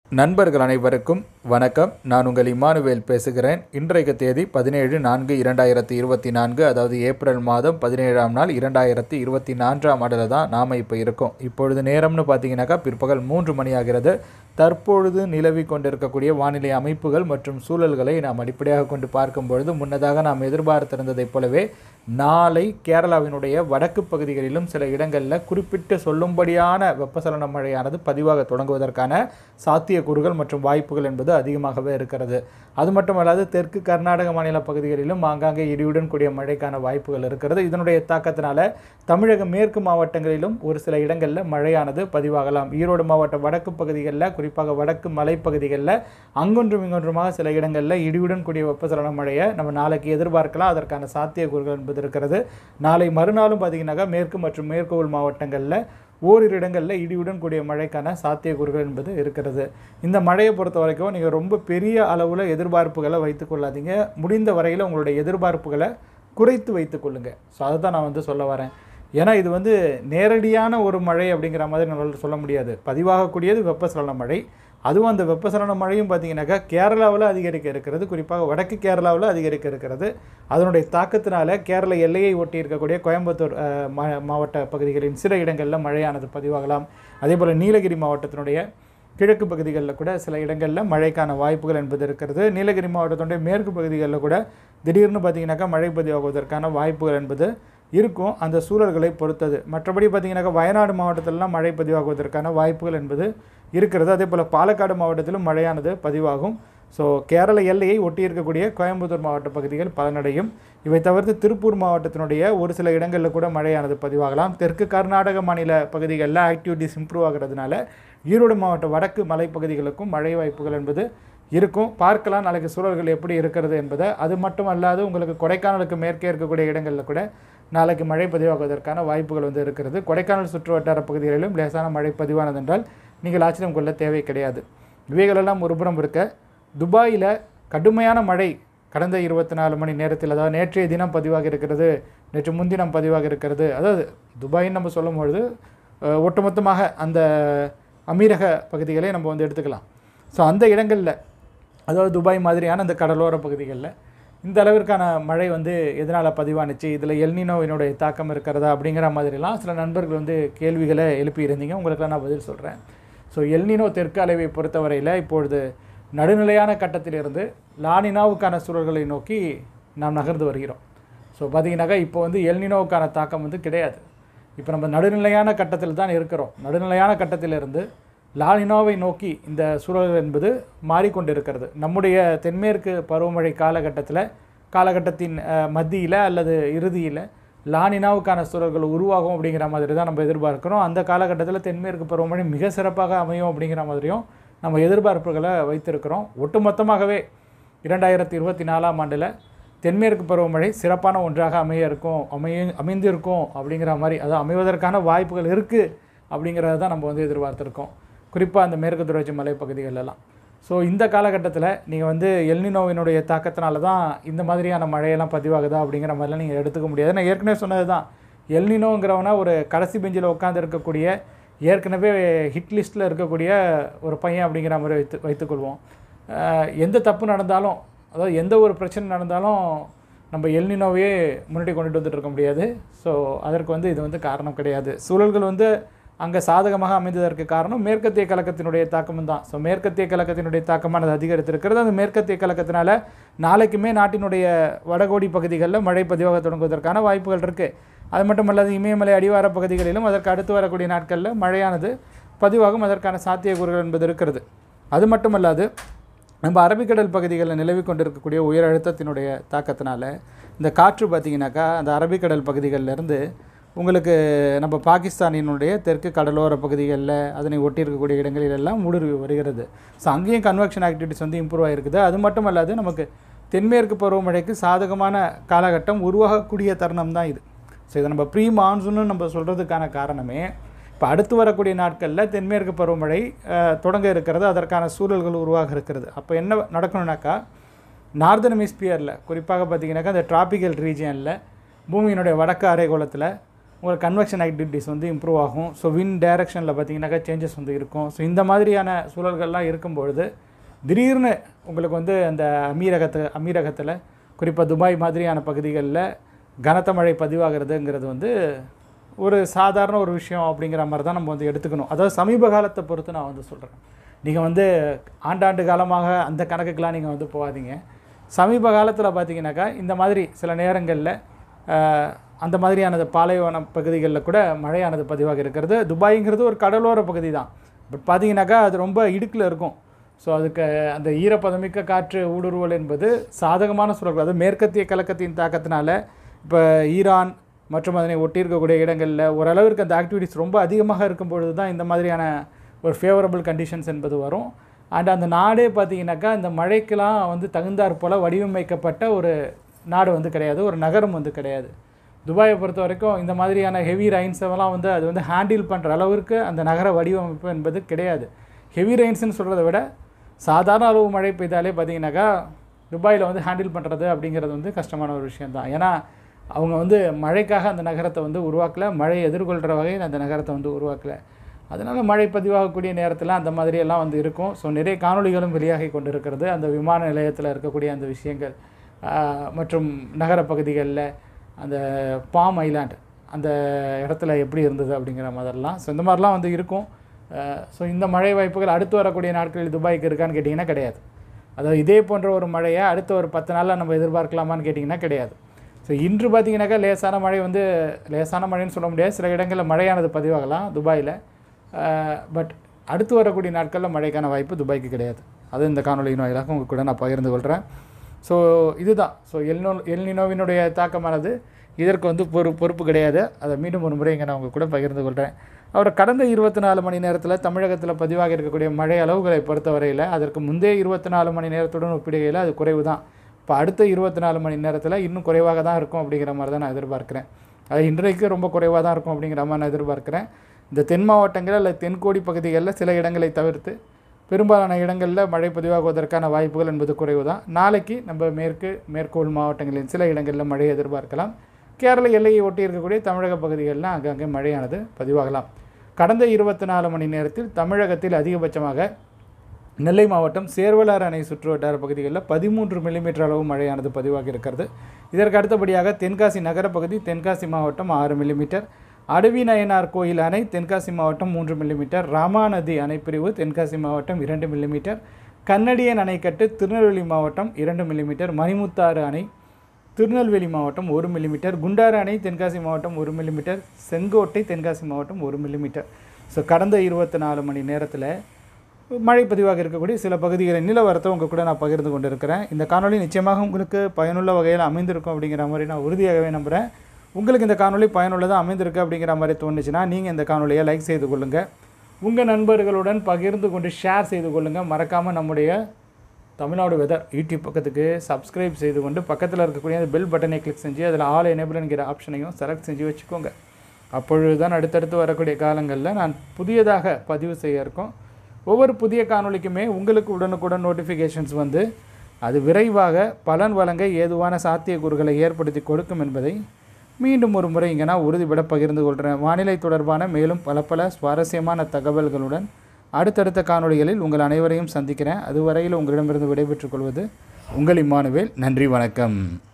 நண்பர்கள் அனைவருக்கும் வணக்கம் நான் உங்கள் இமானுவேல் பேசுகிறேன் இன்றைக்கு தேதி பதினேழு நான்கு இரண்டாயிரத்தி இருபத்தி நான்கு அதாவது ஏப்ரல் மாதம் பதினேழாம் நாள் இரண்டாயிரத்தி இருபத்தி நான்காம் ஆண்டில் தான் நாம் இப்போ இருக்கோம் இப்பொழுது நேரம்னு பார்த்தீங்கன்னாக்கா பிற்பகல் மூன்று மணி ஆகிறது தற்பொழுது நிலவி கொண்டிருக்கக்கூடிய வானிலை அமைப்புகள் மற்றும் சூழல்களை நாம் அடிப்படையாக கொண்டு பார்க்கும் பொழுது முன்னதாக நாம் எதிர்பார்த்திருந்ததைப் போலவே நாளை கேரளாவினுடைய வடக்கு பகுதிகளிலும் சில இடங்களில் குறிப்பிட்டு சொல்லும்படியான வெப்பசலன மழையானது பதிவாக தொடங்குவதற்கான சாத்தியக்கூறுகள் மற்றும் வாய்ப்புகள் என்பது அதிகமாகவே இருக்கிறது அது மட்டுமல்லாது தெற்கு கர்நாடக மாநில பகுதிகளிலும் ஆங்காங்கே இடியுடன் கூடிய மழைக்கான வாய்ப்புகள் இருக்கிறது இதனுடைய தாக்கத்தினால தமிழக மேற்கு மாவட்டங்களிலும் ஒரு சில இடங்களில் மழையானது பதிவாகலாம் ஈரோடு மாவட்ட வடக்கு பகுதிகளில் குறிப்பாக வடக்கு மலைப்பகுதிகளில் அங்கொன்றும் இங்கொன்றுமாக சில இடங்களில் இடியுடன் கூடிய வெப்பசலன மழையை நம்ம நாளைக்கு எதிர்பார்க்கலாம் அதற்கான சாத்தியக்கூறுகள் என்பது இருக்கிறது நாளை மறுநாளும் பார்த்தீங்கன்னாக்கா மேற்கு மற்றும் மேற்கு உள் மாவட்டங்களில் ஓரிரு இடங்களில் இடியுடன் கூடிய மழைக்கான சாத்தியக்கூறுகள் என்பது இருக்கிறது இந்த மழையை பொறுத்த வரைக்கும் நீங்கள் ரொம்ப பெரிய அளவில் எதிர்பார்ப்புகளை வைத்துக் கொள்ளாதீங்க முடிந்த வரையில் உங்களுடைய எதிர்பார்ப்புகளை குறைத்து வைத்துக் கொள்ளுங்க ஸோ அதை தான் நான் வந்து சொல்ல வரேன் ஏன்னா இது வந்து நேரடியான ஒரு மழை அப்படிங்கிற மாதிரி நம்மளால் சொல்ல முடியாது பதிவாகக்கூடியது வெப்பசலன மழை அதுவும் அந்த வெப்பசலன மழையும் பார்த்தீங்கன்னாக்கா கேரளாவில் அதிகரிக்க இருக்கிறது குறிப்பாக வடக்கு கேரளாவில் அதிகரிக்க இருக்கிறது அதனுடைய தாக்கத்தினால கேரள எல்லையை ஒட்டி இருக்கக்கூடிய கோயம்புத்தூர் அஹ், மா- மாவட்ட பகுதிகளின் சில இடங்களில் மழையானது பதிவாகலாம் அதே போல் நீலகிரி மாவட்டத்தினுடைய கிழக்கு பகுதிகளில் கூட சில இடங்களில் மழைக்கான வாய்ப்புகள் என்பது இருக்கிறது நீலகிரி மாவட்டத்தினுடைய மேற்கு பகுதிகளில் கூட திடீர்னு பார்த்தீங்கன்னாக்கா மழை பதிவாகுவதற்கான வாய்ப்புகள் என்பது இருக்கும் அந்த சூழல்களை பொறுத்தது மற்றபடி பார்த்தீங்கன்னாக்கா வயநாடு மாவட்டத்திலலாம் மழை பதிவாகுவதற்கான வாய்ப்புகள் என்பது இருக்கிறது அதே போல் பாலக்காடு மாவட்டத்திலும் மழையானது பதிவாகும் ஸோ கேரள எல்லையை ஒட்டி இருக்கக்கூடிய கோயம்புத்தூர் மாவட்ட பகுதிகள் பலனடையும் இவை தவிர்த்து திருப்பூர் மாவட்டத்தினுடைய ஒரு சில இடங்களில் கூட மழையானது பதிவாகலாம் தெற்கு கர்நாடக மாநில பகுதிகளில் ஆக்டிவிட்டிஸ் இம்ப்ரூவ் ஆகிறதுனால ஈரோடு மாவட்ட வடக்கு மலைப்பகுதிகளுக்கும் மழை வாய்ப்புகள் என்பது இருக்கும் பார்க்கலாம் நாளைக்கு சூழல்கள் எப்படி இருக்கிறது என்பதை அது மட்டும் அல்லாது உங்களுக்கு கொடைக்கானலுக்கு மேற்கே இருக்கக்கூடிய இடங்களில் கூட நாளைக்கு மழை பதிவாகுவதற்கான வாய்ப்புகள் வந்து இருக்கிறது கொடைக்கானல் சுற்று வட்டார பகுதிகளிலும் லேசான மழை பதிவானது என்றால் நீங்கள் ஆச்சரியம் கொள்ள தேவை கிடையாது இவைகளெல்லாம் ஒருபுறம் இருக்க துபாயில் கடுமையான மழை கடந்த இருபத்தி நாலு மணி நேரத்தில் அதாவது நேற்றைய தினம் பதிவாக இருக்கிறது நேற்று முன்தினம் பதிவாக இருக்கிறது அதாவது துபாயின்னு நம்ம சொல்லும்பொழுது அஹ், ஒட்டுமொத்தமாக அந்த அமீரக பகுதிகளை நம்ம வந்து எடுத்துக்கலாம் ஸோ அந்த இடங்களில் அதாவது துபாய் மாதிரியான அந்த கடலோர பகுதிகளில் இந்த அளவிற்கான மழை வந்து எதனால் பதிவானுச்சு இதில் எல்னினோவினுடைய தாக்கம் இருக்கிறதா அப்படிங்கிற மாதிரிலாம் சில நண்பர்கள் வந்து கேள்விகளை எழுப்பியிருந்தீங்க உங்களுக்கெல்லாம் நான் பதில் சொல்கிறேன் ஸோ எல்னினோ தெற்கு அலைவை பொறுத்தவரையில் இப்பொழுது நடுநிலையான கட்டத்திலிருந்து லானினாவுக்கான சூழல்களை நோக்கி நாம் நகர்ந்து வருகிறோம் ஸோ பார்த்தீங்கன்னாக்கா இப்போ வந்து எல்னினோவுக்கான தாக்கம் வந்து கிடையாது இப்போ நம்ம நடுநிலையான கட்டத்தில் தான் இருக்கிறோம் நடுநிலையான கட்டத்திலிருந்து லானினோவை நோக்கி இந்த சூழல் என்பது மாறிக்கொண்டிருக்கிறது நம்முடைய தென்மேற்கு பருவமழை காலகட்டத்தில் காலகட்டத்தின் மத்தியில் அல்லது இறுதியில் லானினாவுக்கான சூழல்கள் உருவாகும் அப்படிங்கிற மாதிரி தான் நம்ம எதிர்பார்க்கிறோம் அந்த காலகட்டத்தில் தென்மேற்கு பருவமழை மிக சிறப்பாக அமையும் அப்படிங்கிற மாதிரியும் நம்ம எதிர்பார்ப்புகளை வைத்திருக்கிறோம் ஒட்டுமொத்தமாகவே இரண்டாயிரத்தி இருபத்தி நாலாம் ஆண்டில் தென்மேற்கு பருவமழை சிறப்பான ஒன்றாக அமைய இருக்கும் அமைய அமைந்திருக்கும் அப்படிங்கிற மாதிரி அது அமைவதற்கான வாய்ப்புகள் இருக்குது அப்படிங்கிறத தான் நம்ம வந்து எதிர்பார்த்துருக்கோம் குறிப்பாக அந்த மேற்கு தொடர்ச்சி மலைப்பகுதிகளெல்லாம் ஸோ இந்த காலகட்டத்தில் நீங்கள் வந்து எல்னினோவினுடைய தாக்கத்தினால தான் இந்த மாதிரியான மழையெல்லாம் பதிவாகுதா அப்படிங்கிற மாதிரிலாம் நீங்கள் எடுத்துக்க முடியாது நான் ஏற்கனவே சொன்னது தான் எல்னினோங்கிறவனா ஒரு கடைசி பெஞ்சில் உட்காந்து இருக்கக்கூடிய ஏற்கனவே ஹிட் லிஸ்ட்டில் இருக்கக்கூடிய ஒரு பையன் அப்படிங்கிற மாதிரி வைத்து வைத்துக்கொள்வோம் அஹ் எந்த தப்பு நடந்தாலும் அதாவது எந்த ஒரு பிரச்சனை நடந்தாலும் நம்ம எல்னினோவே முன்னாடி கொண்டுட்டு வந்துட்டு இருக்க முடியாது ஸோ அதற்கு வந்து இது வந்து காரணம் கிடையாது சூழல்கள் வந்து அங்கே சாதகமாக அமைந்ததற்கு காரணம் மேற்கத்திய கலக்கத்தினுடைய தாக்கமும் தான் ஸோ மேற்கத்திய கலக்கத்தினுடைய தாக்கமானது அதிகரித்திருக்கிறது அந்த மேற்கத்திய கலக்கத்தினால நாளைக்குமே நாட்டினுடைய வடகோடி பகுதிகளில் மழை பதிவாக தொடங்குவதற்கான வாய்ப்புகள் இருக்குது அது மட்டுமல்லாது இமயமலை அடிவார பகுதிகளிலும் அதற்கு அடுத்து வரக்கூடிய நாட்களில் மழையானது பதிவாகும் அதற்கான சாத்தியக்கூறுகள் என்பது இருக்கிறது அது மட்டுமல்லாது நம்ம அரபிக்கடல் பகுதிகளில் நிலவி கொண்டிருக்கக்கூடிய உயர் அழுத்தத்தினுடைய தாக்கத்தினால இந்த காற்று பார்த்திங்கனாக்கா அந்த அரபிக்கடல் பகுதிகளிலிருந்து உங்களுக்கு நம்ம பாகிஸ்தானினுடைய தெற்கு கடலோர பகுதிகளில் அதனை ஒட்டி இருக்கக்கூடிய இடங்களில் எல்லாம் ஊடுருவி வருகிறது ஸோ அங்கேயும் கன்வெக்ஷன் ஆக்டிவிட்டிஸ் வந்து இம்ப்ரூவ் ஆகிருக்குது அது மட்டும் அல்லாது நமக்கு தென்மேற்கு பருவமழைக்கு சாதகமான காலகட்டம் உருவாகக்கூடிய தருணம் தான் இது ஸோ இதை நம்ம ப்ரீ மான்சூன்னு நம்ம சொல்கிறதுக்கான காரணமே இப்போ அடுத்து வரக்கூடிய நாட்களில் தென்மேற்கு பருவமழை அஹ், தொடங்க இருக்கிறது அதற்கான சூழல்கள் உருவாக இருக்கிறது அப்போ என்ன நடக்கணும்னாக்கா நார்தன் ஹெமிஸ்பியரில் குறிப்பாக பார்த்தீங்கன்னாக்கா அந்த டிராபிக்கல் ரீஜியனில் பூமியினுடைய வடக்கு அரைக்கோளத்தில் உங்களுக்கு கன்வெக்ஷன் ஆக்டிவிட்டிஸ் வந்து இம்ப்ரூவ் ஆகும் ஸோ வின் டைரக்ஷனில் பார்த்தீங்கன்னாக்கா சேஞ்சஸ் வந்து இருக்கும் ஸோ இந்த மாதிரியான சூழல்கள்லாம் இருக்கும்பொழுது திடீர்னு உங்களுக்கு வந்து அந்த அமீரகத்து அமீரகத்தில் குறிப்பாக துபாய் மாதிரியான பகுதிகளில் கனத்த மழை பதிவாகிறதுங்கிறது வந்து ஒரு சாதாரண ஒரு விஷயம் அப்படிங்கிற மாதிரி தான் நம்ம வந்து எடுத்துக்கணும் அதாவது சமீப காலத்தை பொறுத்து நான் வந்து சொல்கிறேன் நீங்கள் வந்து ஆண்டாண்டு காலமாக அந்த கணக்குக்கெலாம் நீங்கள் வந்து போகாதீங்க சமீப காலத்தில் பார்த்தீங்கன்னாக்கா இந்த மாதிரி சில நேரங்களில் ஆஹ், அந்த மாதிரியானது பாலைவன பகுதிகளில் கூட மழையானது பதிவாக இருக்கிறது துபாய்ங்கிறது ஒரு கடலோர பகுதி தான் பட் பார்த்தீங்கன்னாக்கா அது ரொம்ப இடுக்கில் இருக்கும் ஸோ அதுக்கு அந்த ஈரப்பதமிக்க காற்று ஊடுருவல் என்பது சாதகமான சூழல் அது மேற்கத்திய கலக்கத்தின் தாக்கத்தினால இப்போ ஈரான் மற்றும் அதனை ஒட்டி இருக்கக்கூடிய இடங்களில் ஓரளவிற்கு அந்த ஆக்டிவிட்டிஸ் ரொம்ப அதிகமாக இருக்கும் பொழுது தான் இந்த மாதிரியான ஒரு ஃபேவரபிள் கண்டிஷன்ஸ் என்பது வரும் அண்ட் அந்த நாடே பார்த்தீங்கன்னாக்கா இந்த மழைக்கெல்லாம் வந்து தகுந்தாற் போல் வடிவமைக்கப்பட்ட ஒரு நாடு வந்து கிடையாது ஒரு நகரம் வந்து கிடையாது துபாயை பொறுத்த வரைக்கும் இந்த மாதிரியான ஹெவி ரைன்ஸ் எல்லாம் வந்து அது வந்து ஹேண்டில் பண்ணுற அளவிற்கு அந்த நகர வடிவமைப்பு என்பது கிடையாது ஹெவி ரெயின்ஸ்னு சொல்கிறத விட சாதாரண அளவு மழை பெய்தாலே பார்த்தீங்கன்னாக்கா துபாயில் வந்து ஹேண்டில் பண்ணுறது அப்படிங்கிறது வந்து கஷ்டமான ஒரு விஷயம் தான் ஏன்னா அவங்க வந்து மழைக்காக அந்த நகரத்தை வந்து உருவாக்கல மழை எதிர்கொள்கிற வகையில் அந்த நகரத்தை வந்து உருவாக்கல அதனால் மழை பதிவாகக்கூடிய நேரத்தில் அந்த மாதிரி எல்லாம் வந்து இருக்கும் ஸோ நிறைய காணொளிகளும் வெளியாகி கொண்டிருக்கிறது அந்த விமான நிலையத்தில் இருக்கக்கூடிய அந்த விஷயங்கள் ஆஹ், மற்றும் நகர பகுதிகளில் அந்த பாம் ஐலாண்ட் அந்த இடத்துல எப்படி இருந்தது அப்படிங்கிற மாதிரிலாம் ஸோ இந்த மாதிரிலாம் வந்து இருக்கும் ஸோ இந்த மழை வாய்ப்புகள் அடுத்து வரக்கூடிய நாட்களில் துபாய்க்கு இருக்கான்னு கேட்டிங்கன்னா கிடையாது அதாவது இதே போன்ற ஒரு மழையை அடுத்த ஒரு பத்து நாளில் நம்ம எதிர்பார்க்கலாமான்னு கேட்டிங்கன்னா கிடையாது ஸோ இன்று பார்த்தீங்கன்னாக்கா லேசான மழை வந்து லேசான மழைன்னு சொல்ல முடியாது சில இடங்களில் மழையானது பதிவாகலாம் துபாயில் பட் அடுத்து வரக்கூடிய நாட்களில் மழைக்கான வாய்ப்பு துபாய்க்கு கிடையாது அது இந்த காணொலியின் வாயிலாக உங்கள் கூட நான் பகிர்ந்து கொள்கிறேன் ஸோ இதுதான் ஸோ எல்னோ எல்னினோவினுடைய தாக்கமானது இதற்கு வந்து பொறு பொறுப்பு கிடையாது அதை மீண்டும் ஒரு முறை இங்கே நான் உங்கள் கூட பகிர்ந்து கொள்கிறேன் அவர் கடந்த இருபத்தி நாலு மணி நேரத்தில் தமிழகத்தில் பதிவாகி இருக்கக்கூடிய மழை அளவுகளை பொறுத்தவரையில் அதற்கு முந்தைய இருபத்தி நாலு மணி நேரத்துடன் ஒப்பிடுகையில் அது குறைவு தான் இப்போ அடுத்த இருபத்தி நாலு மணி நேரத்தில் இன்னும் குறைவாக தான் இருக்கும் அப்படிங்கிற மாதிரி தான் நான் எதிர்பார்க்குறேன் அது இன்றைக்கு ரொம்ப குறைவாக தான் இருக்கும் அப்படிங்கிற மாதிரி நான் எதிர்பார்க்குறேன் இந்த தென் மாவட்டங்கள் அல்லது தென்கோடி பகுதிகளில் சில இடங்களை தவிர்த்து பெரும்பாலான இடங்களில் மழை பதிவாகுவதற்கான வாய்ப்புகள் என்பது குறைவு தான் நாளைக்கு நம்ம மேற்கு மேற்கோள் மாவட்டங்களின் சில இடங்களில் மழை எதிர்பார்க்கலாம் கேரள எல்லையை ஒட்டி இருக்கக்கூடிய தமிழக பகுதிகளில் அங்கங்கே மழையானது பதிவாகலாம் கடந்த இருபத்தி நாலு மணி நேரத்தில் தமிழகத்தில் அதிகபட்சமாக நெல்லை மாவட்டம் சேர்வலாறு அணை சுற்றுவட்டார பகுதிகளில் பதிமூன்று மில்லிமீட்டர் அளவு மழையானது பதிவாகி இருக்கிறது இதற்கு அடுத்தபடியாக தென்காசி நகர பகுதி தென்காசி மாவட்டம் ஆறு மில்லிமீட்டர் அடவி நயனார் கோயில் அணை தென்காசி மாவட்டம் மூன்று மில்லிமீட்டர் ராமாநதி அணைப்பிரிவு தென்காசி மாவட்டம் இரண்டு மில்லிமீட்டர் கன்னடியன் அணைக்கட்டு திருநெல்வேலி மாவட்டம் இரண்டு மில்லிமீட்டர் மணிமுத்தாறு அணை திருநெல்வேலி மாவட்டம் ஒரு மில்லிமீட்டர் குண்டாறு அணை தென்காசி மாவட்டம் ஒரு மில்லிமீட்டர் செங்கோட்டை தென்காசி மாவட்டம் ஒரு மில்லிமீட்டர் ஸோ கடந்த இருபத்தி நாலு மணி நேரத்தில் மழை பதிவாக இருக்கக்கூடிய சில பகுதிகளின் நிலவரத்தை உங்கள் கூட நான் பகிர்ந்து கொண்டு இருக்கிறேன் இந்த காணொளி நிச்சயமாக உங்களுக்கு பயனுள்ள வகையில் அமைந்திருக்கும் அப்படிங்கிற மாதிரி நான் உறுதியாகவே நம்புகிறேன் உங்களுக்கு இந்த காணொளி பயனுள்ளதாக அமைந்திருக்கு அப்படிங்கிற மாதிரி தோணுச்சுன்னா நீங்கள் இந்த காணொலியை லைக் செய்து கொள்ளுங்கள் உங்கள் நண்பர்களுடன் பகிர்ந்து கொண்டு ஷேர் செய்து கொள்ளுங்கள் மறக்காமல் நம்முடைய தமிழ்நாடு வெதர் யூடியூப் பக்கத்துக்கு சப்ஸ்கிரைப் செய்து கொண்டு பக்கத்தில் இருக்கக்கூடிய அந்த பெல் பட்டனை கிளிக் செஞ்சு அதில் ஆல் எனேபிள் என்கிற ஆப்ஷனையும் செலக்ட் செஞ்சு வச்சுக்கோங்க அப்பொழுது தான் அடுத்தடுத்து வரக்கூடிய காலங்களில் நான் புதியதாக பதிவு செய்ய இருக்கோம் ஒவ்வொரு புதிய காணொளிக்குமே உங்களுக்கு உடனுக்குடன் நோட்டிஃபிகேஷன்ஸ் வந்து அது விரைவாக பலன் வழங்க ஏதுவான சாத்தியக்கூறுகளை ஏற்படுத்தி கொடுக்கும் என்பதை மீண்டும் ஒரு முறை இங்கே நான் உறுதிபட பகிர்ந்து கொள்கிறேன் வானிலை தொடர்பான மேலும் பல பல சுவாரஸ்யமான தகவல்களுடன் அடுத்தடுத்த காணொளிகளில் உங்கள் அனைவரையும் சந்திக்கிறேன் அதுவரையில் உங்களிடமிருந்து விடைபெற்றுக் கொள்வது உங்கள் இம்மானுவேல் நன்றி வணக்கம்